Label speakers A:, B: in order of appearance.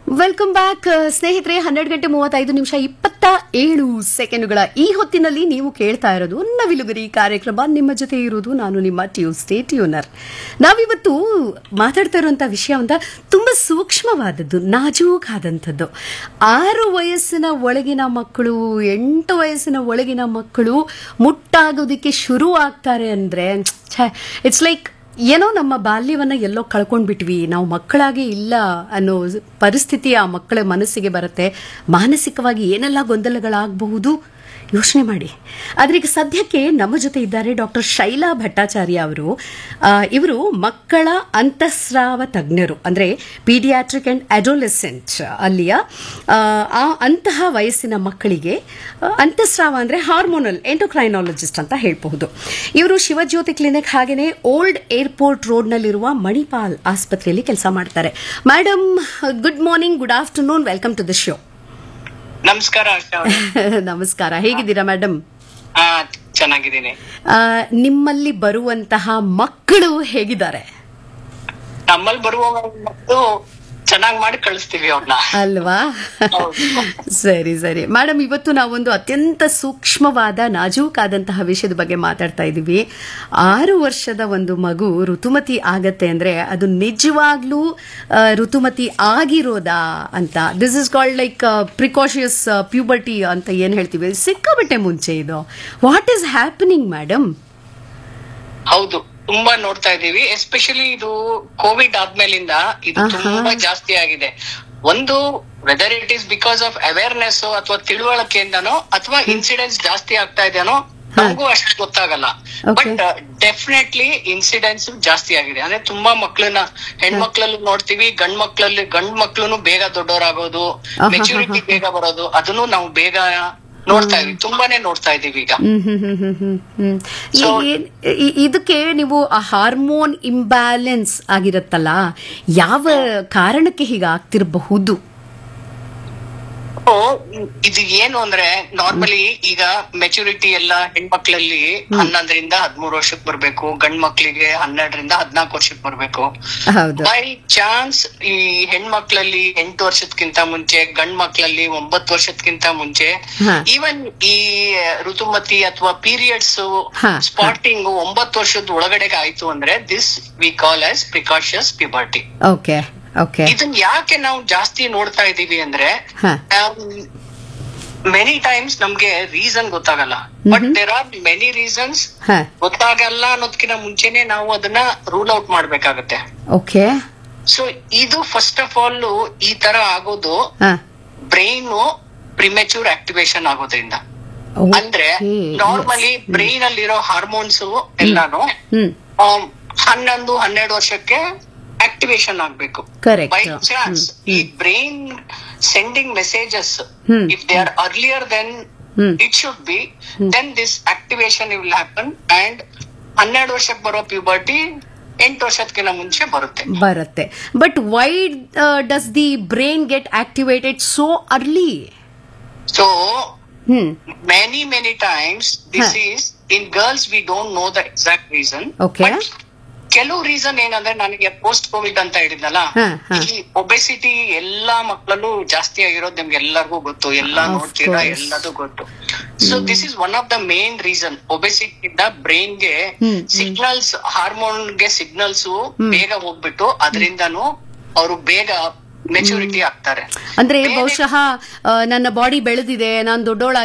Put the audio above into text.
A: Welcome back ಸ್ನೇಹಿತರೆ ಹನ್ನೆರಡು ಗಂಟೆ ಮೂವತ್ತೈದು ನಿಮಿಷ ಇಪ್ಪತ್ತ ಏಳು ಸೆಕೆಂಡುಗಳ ಈ ಹೊತ್ತಿನಲ್ಲಿ ನೀವು ಕೇಳ್ತಾ ಇರೋದು ನವಿಲುಗರಿ ಕಾರ್ಯಕ್ರಮ ನಿಮ್ಮ ಜೊತೆ ಇರುವುದು ನಾನು ನಿಮ್ಮ ಟ್ಯೂಸ್ಡೇ ಟ್ಯೂನರ್ ನಾವಿವತ್ತು ಮಾತಾಡ್ತಾ ಇರುವಂಥ ವಿಷಯ ಅಂತ ತುಂಬ ಸೂಕ್ಷ್ಮವಾದದ್ದು ನಾಜೂಕಾದಂಥದ್ದು ಆರು ವಯಸ್ಸಿನ ಒಳಗಿನ ಮಕ್ಕಳು ಎಂಟು ವಯಸ್ಸಿನ ಒಳಗಿನ ಮಕ್ಕಳು ಮುಟ್ಟಾಗೋದಕ್ಕೆ ಶುರು ಆಗ್ತಾರೆ ಅಂದರೆ ಇಟ್ಸ್ ಲೈಕ್ ಏನೋ ನಮ್ಮ ಬಾಲ್ಯವನ್ನ ಎಲ್ಲೋ ಕಳ್ಕೊಂಡ್ಬಿಟ್ವಿ ನಾವು ಮಕ್ಕಳಾಗಿ ಇಲ್ಲ ಅನ್ನೋ ಪರಿಸ್ಥಿತಿ ಆ ಮಕ್ಕಳ ಮನಸ್ಸಿಗೆ ಬರುತ್ತೆ ಮಾನಸಿಕವಾಗಿ ಏನೆಲ್ಲ ಗೊಂದಲಗಳಾಗಬಹುದು ಯೋಚನೆ ಮಾಡಿ ಆದ್ರೆ ಈಗ ಸದ್ಯಕ್ಕೆ ನಮ್ಮ ಜೊತೆ ಇದ್ದಾರೆ ಡಾಕ್ಟರ್ ಶೈಲಾ ಭಟ್ಟಾಚಾರ್ಯ ಅವರು ಆ, ಇವರು ಮಕ್ಕಳ ಅಂತಃಸ್ರಾವ ತಜ್ಞರು ಅಂದ್ರೆ ಪೀಡಿಯಾಟ್ರಿಕ್ ಅಂಡ್ ಅಡೋಲೆಸೆಂಟ್ ಅಲ್ಲಿಯ ಆ, ಆ ಅಂತಹ ವಯಸ್ಸಿನ ಮಕ್ಕಳಿಗೆ ಆ, ಅಂತಃಸ್ರಾವ ಅಂದ್ರೆ ಹಾರ್ಮೋನಲ್ ಎಂಟೋಕ್ರೈನಾಲಜಿಸ್ಟ್ ಅಂತ ಹೇಳ್ಬಹುದು ಇವರು ಶಿವಜ್ಯೋತಿ ಕ್ಲಿನಿಕ್ ಹಾಗೇನೆ ಓಲ್ಡ್ ಏರ್ಪೋರ್ಟ್ ರೋಡ್ನಲ್ಲಿರುವ ಮಣಿಪಾಲ್ ಆಸ್ಪತ್ರೆಯಲ್ಲಿ ಕೆಲಸ ಮಾಡ್ತಾರೆ madam good morning good afternoon welcome to the show
B: ನಮಸ್ಕಾರ ಆಶಾ ಅವ್ರೆ.
A: ನಮಸ್ಕಾರ ಹೇಗಿದ್ದೀರಾ ಮೇಡಮ್
B: ಹಾ ಚೆನ್ನಾಗಿದ್ದೀನಿ
A: ನಿಮ್ಮಲ್ಲಿ ಬರುವಂತಹ ಮಕ್ಕಳು ಹೇಗಿದ್ದಾರೆ
B: ನಮ್ಮಲ್ಲಿ ಬರುವ ಮಕ್ಕಳು ಚೆನ್ನಾಗಿ ಮಾಡಿ ಕಳಿಸ್ತೀವಿ ಅವ್ರನ್ನ
A: ಅಲ್ವಾ
B: ಹೌದು.
A: ಸರಿ ಸರಿ ಮೇಡಮ್ ಇವತ್ತು ನಾವೊಂದು ಅತ್ಯಂತ ಸೂಕ್ಷ್ಮವಾದ ನಾಜೂಕಾದಂತಹ ವಿಷಯದ ಬಗ್ಗೆ ಮಾತಾಡ್ತಾ ಇದ್ದೀವಿ ಆರು ವರ್ಷದ ಒಂದು ಮಗು ಋತುಮತಿ ಆಗತ್ತೆ ಅಂದ್ರೆ ಅದು ನಿಜವಾಗ್ಲೂ ಆ, ಋತುಮತಿ ಆಗಿರೋದಾ ಅಂತ this is called like precocious puberty ಅಂತ ಏನ್ ಹೇಳ್ತೀವಿ ಸಿಕ್ಕಾಬಟ್ಟೆ ಮುಂಚೆ ಇದು ವಾಟ್ ಈಸ್ ಹ್ಯಾಪನಿಂಗ್ ಮೇಡಮ್
B: ಹೌದು ತುಂಬಾ ನೋಡ್ತಾ ಇದೀವಿ ಎಸ್ಪೆಷಲಿ ಇದು ಕೋವಿಡ್ ಆದ್ಮೇಲಿಂದ ಇದು
A: ಆಹಾ.
B: ತುಂಬಾ ಜಾಸ್ತಿ ಆಗಿದೆ ಒಂದು whether it is because of awareness ಅಥವಾ ತಿಳುವಳಿಕೆಯಿಂದನೋ ಅಥವಾ ಇನ್ಸಿಡೆಂಟ್ಸ್ ಜಾಸ್ತಿ ಆಗ್ತಾ ಇದೆನೋ ನಮಗೂ ಅಷ್ಟು ಗೊತ್ತಾಗಲ್ಲ
A: Okay.
B: ಬಟ್ ಡೆಫಿನೆಟ್ಲಿ ಇನ್ಸಿಡೆಂಟ್ಸ್ ಜಾಸ್ತಿ ಆಗಿದೆ ಅಂದ್ರೆ ತುಂಬಾ ಮಕ್ಳನ್ನ ಹೆಣ್ಮಕ್ಳಲ್ಲೂ ನೋಡ್ತೀವಿ ಗಂಡ್ ಮಕ್ಳಲ್ಲಿ ಗಂಡ್ ಮಕ್ಳು ಬೇಗ ದೊಡ್ಡವರಾಗೋದು
A: ಆಹಾ,
B: ಮೆಚುರಿಟಿ
A: ಆಹಾ.
B: ಬೇಗ ಬರೋದು ಅದನ್ನು ನಾವು ಬೇಗ ನೋಡ್ತಾ ಇದೀವಿ ತುಂಬಾನೇ ನೋಡ್ತಾ ಇದೀವಿ ಈಗ
A: ಹ್ಮ್ ಹ್ಮ್ ಹ್ಮ್ ಹ್ಮ್ ಹ್ಮ್ ಹ್ಮ್. ಈ-
B: So-
A: ಏನ್- ಈ- ಇದಕ್ಕೆ ನೀವು ಆ ಹಾರ್ಮೋನ್ ಇಂಬ್ಯಾಲೆನ್ಸ್ ಆಗಿರತ್ತಲ್ಲ ಯಾವ ಕಾರಣಕ್ಕೆ ಹೀಗೆ ಆಗ್ತಿರಬಹುದು
B: So, ಇದು ಏನು ಅಂದ್ರೆ ನಾರ್ಮಲಿ ಈಗ ಮೆಚುರಿಟಿ ಎಲ್ಲ ಹೆಣ್ಮಕ್ಳಲ್ಲಿ ಹನ್ನೊಂದರಿಂದ ಹದ್ಮೂರು ವರ್ಷಕ್ಕೆ ಬರ್ಬೇಕು ಗಂಡ್ ಮಕ್ಳಿಗೆ ಹನ್ನೆರಡರಿಂದ ಹದ್ನಾಲ್ಕು ವರ್ಷಕ್ಕೆ ಬರ್ಬೇಕು
A: ಹೌದು
B: ಬೈ ಚಾನ್ಸ್ ಈ ಹೆಣ್ಮಕ್ಳಲ್ಲಿ ಎಂಟು ವರ್ಷದಕ್ಕಿಂತ ಮುಂಚೆ ಗಂಡ್ ಮಕ್ಳಲ್ಲಿ ಒಂಬತ್ತು ವರ್ಷದಕ್ಕಿಂತ ಮುಂಚೆ
A: ಹಾ.
B: ಈವನ್ ಈ ಋತುಮತಿ ಅಥವಾ ಪೀರಿಯಡ್ಸ್
A: ಹಾ,
B: ಸ್ಪಾಟಿಂಗ್ ಒಂಬತ್ತು ವರ್ಷದ ಒಳಗಡೆಗೆ ಆಯ್ತು ಅಂದ್ರೆ this we call as precocious puberty
A: okay okay
B: ಇದನ್ನ ಯಾಕೆ ನಾವು ಜಾಸ್ತಿ ನೋಡ್ತಾ ಇದೀವಿ ಅಂದ್ರೆ
A: ಹಾ
B: ಮೆನಿ ಟೈಮ್ಸ್ ನಮ್ಗೆ ರೀಸನ್ ಗೊತ್ತಾಗಲ್ಲ but there are many reasons
A: ಹಾ
B: ಗೊತ್ತಾಗಲ್ಲ ಅನ್ನೋದಕ್ಕಿಂತ ಮುಂಚೆನೆ ನಾವು ಅದನ್ನ ರೂಲ್ ಔಟ್ ಮಾಡ್ಬೇಕಾಗತ್ತೆ
A: ಓಕೆ
B: ಸೊ ಇದು ಫಸ್ಟ್ ಆಫ್ ಆಲ್ ಈ ತರ ಆಗೋದು
A: ಹಾ
B: ಬ್ರೈನ್ ಪ್ರಿಮೆಚೂರ್ ಆಕ್ಟಿವೇಶನ್ ಆಗೋದ್ರಿಂದ ಅಂದ್ರೆ
A: Okay.
B: ನಾರ್ಮಲಿ ಬ್ರೈನ್ ಅಲ್ಲಿರೋ ಹಾರ್ಮೋನ್ಸ್ ಎಲ್ಲಾನು
A: ಹ್ಮ್
B: ಆಮ್, ಹನ್ನೊಂದು ಹನ್ನೆರಡು ವರ್ಷಕ್ಕೆ ಆಕ್ಟಿವೇಶನ್ ಆಗ್ಬೇಕು
A: Correct.
B: ಬೈ ಚಾನ್ಸ್ ಈ brain sending messages
A: Hmm.
B: If they are earlier then
A: hmm
B: it should be then this activation will happen and ಹನ್ನೆರಡು ವರ್ಷಕ್ಕೆ ಬರೋ ಪ್ಯೂಬರ್ಟಿ ಎಂಟು ವರ್ಷಕ್ಕಿಂತ ಮುಂಚೆ ಬರುತ್ತೆ
A: ಬರುತ್ತೆ but why does the brain get activated so early
B: so
A: hmm
B: many many times this
A: Huh.
B: is in girls we don't know the exact reason
A: Okay.
B: but ಕೆಲವು reason ಏನಂದ್ರೆ ನನಗೆ ಪೋಸ್ಟ್ ಕೋವಿಡ್ ಅಂತ ಹೇಳಿದ್ನಲ್ಲ
A: ಹ, ಹ.
B: ಈ ಒಬೆಸಿಟಿ ಎಲ್ಲಾ ಮಕ್ಕಳಲ್ಲೂ ಜಾಸ್ತಿ ಆಗಿರೋದು ನಿಮ್ಗೆ ಎಲ್ಲರಿಗೂ ಗೊತ್ತು ಎಲ್ಲಾ
A: Of
B: ನೋಡ್ತೀರಾ
A: course.
B: ಎಲ್ಲದೂ ಗೊತ್ತು so this is one of the main reason obesity ಇಂದ ಬ್ರೈನ್ ಗೆ
A: ಹ್ಮ್, ಹ್ಮ್.
B: ಸಿಗ್ನಲ್ಸ್ ಹಾರ್ಮೋನ್ ಗೆ ಸಿಗ್ನಲ್ಸ್ ಬೇಗ ಹೋಗ್ಬಿಟ್ಟು ಅದರಿಂದನು ಅವರು ಬೇಗ ಮೆಚುರಿಟಿ ಆಗ್ತಾರೆ
A: ಅಂದ್ರೆ
B: ಬೇರೆ-
A: ಬಹುಶಃ ಆ, ನನ್ನ ಬಾಡಿ ಬೆಳೆದಿದೆ ನಾನು ದೊಡ್ಡೋಳ